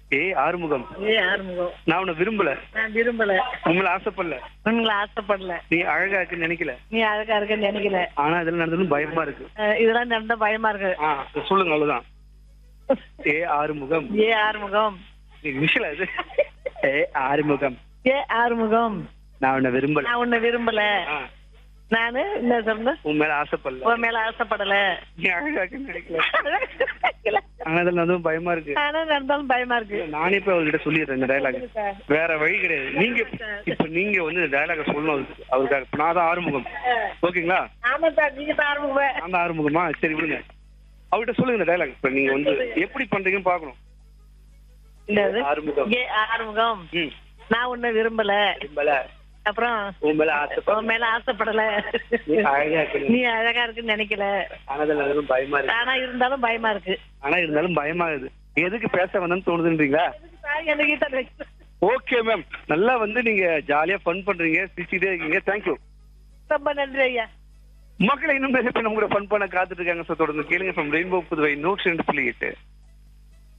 ஏய் ஆறுமுகம் ஏ ஆறுமுகம் நான் உன்னை விரும்பல நான் விரும்பல உங்களை ஆசைப்படல உங்களை ஆசைப்படல நீ அழகா இருக்குன்னு நினைக்கல நீ அழகா இருக்கன்னு நினைக்கல ஆனா இதெல்லாம் நடந்ததுன்னு பயமா இருக்கு அஹ் இதெல்லாம் நடந்தா பயமா இருக்கு ஆ சொல்லுங்க அவ்வளவுதான் ஏ ஆறுமுகம் ஏ ஆறுமுகம் நீ விஷயம் இது ஏ ஆறுமுகம் ஏ ஆறுமுகம் நான் உன்னை விரும்பல நான் உன்னை விரும்பல ஆ, நானு என்ன சொன்ன உன் மேல ஆசைப்படல உன் மேல ஆசைப்படல நீ அழகா இருக்குன்னு நினைக்கல ஆனா இதெல்லாம் நடந்ததும் பயமா இருக்கு ஆனா நடந்தாலும் பயமா இருக்கு நானே போய் அவர்கிட்ட சொல்லிடுறேன் இந்த டயலாக் வேற வழி கிடையாது நீங்க இப்ப நீங்க வந்து இந்த டயலாக சொல்லணும் அவருக்கு அவருக்காக இப்ப நான் தான் ஆறுமுகம் ஓகேங்களா ஆமா சார் நீங்க தான் ஆறுமுகம் நான் தான் ஆறுமுகமா சரி விடுங்க அவர்கிட்ட சொல்லுங்க இந்த டயலாக் இப்ப நீங்க வந்து எப்படி பண்றீங்கன்னு பாக்கணும் என்னது? ஆறுமுகம் ஏ ஆறுமுகம் ம் நான் உன்னை விரும்பல விரும்பல அப்புறம் உன் மேல ஆசைப்படல உன் மேல ஆசைப்படல நீ அழகா இருக்கு நீ அழகா இருக்குன்னு நினைக்கல ஆனா இதுல நடந்ததும் பயமா இருக்கு ஆனா இருந்தாலும் பயமா இருக்கு ஆனா இருந்தாலும் பயமாகுது எதுக்கு பேச வந்தேன்னு தோணுதுன்றீங்களா எனக்கு கீதா வைக்க- ஓகே மேம் நல்லா வந்து நீங்க ஜாலியா ஃபன் பண்றீங்க சிரிச்சுட்டே இருக்கீங்க தேங்க்யூ ரொம்ப நன்றி ஐயா மக்களை இன்னும் நிறைய பேர் நம்ம கூட ஃபன் பண்ண காத்துட்டு இருக்காங்க ஸோ தொடர்ந்து கேளுங்க ஃப்ரம் ரெயின்போ புதுவை நூற்றி ரெண்டு புள்ளி எட்டு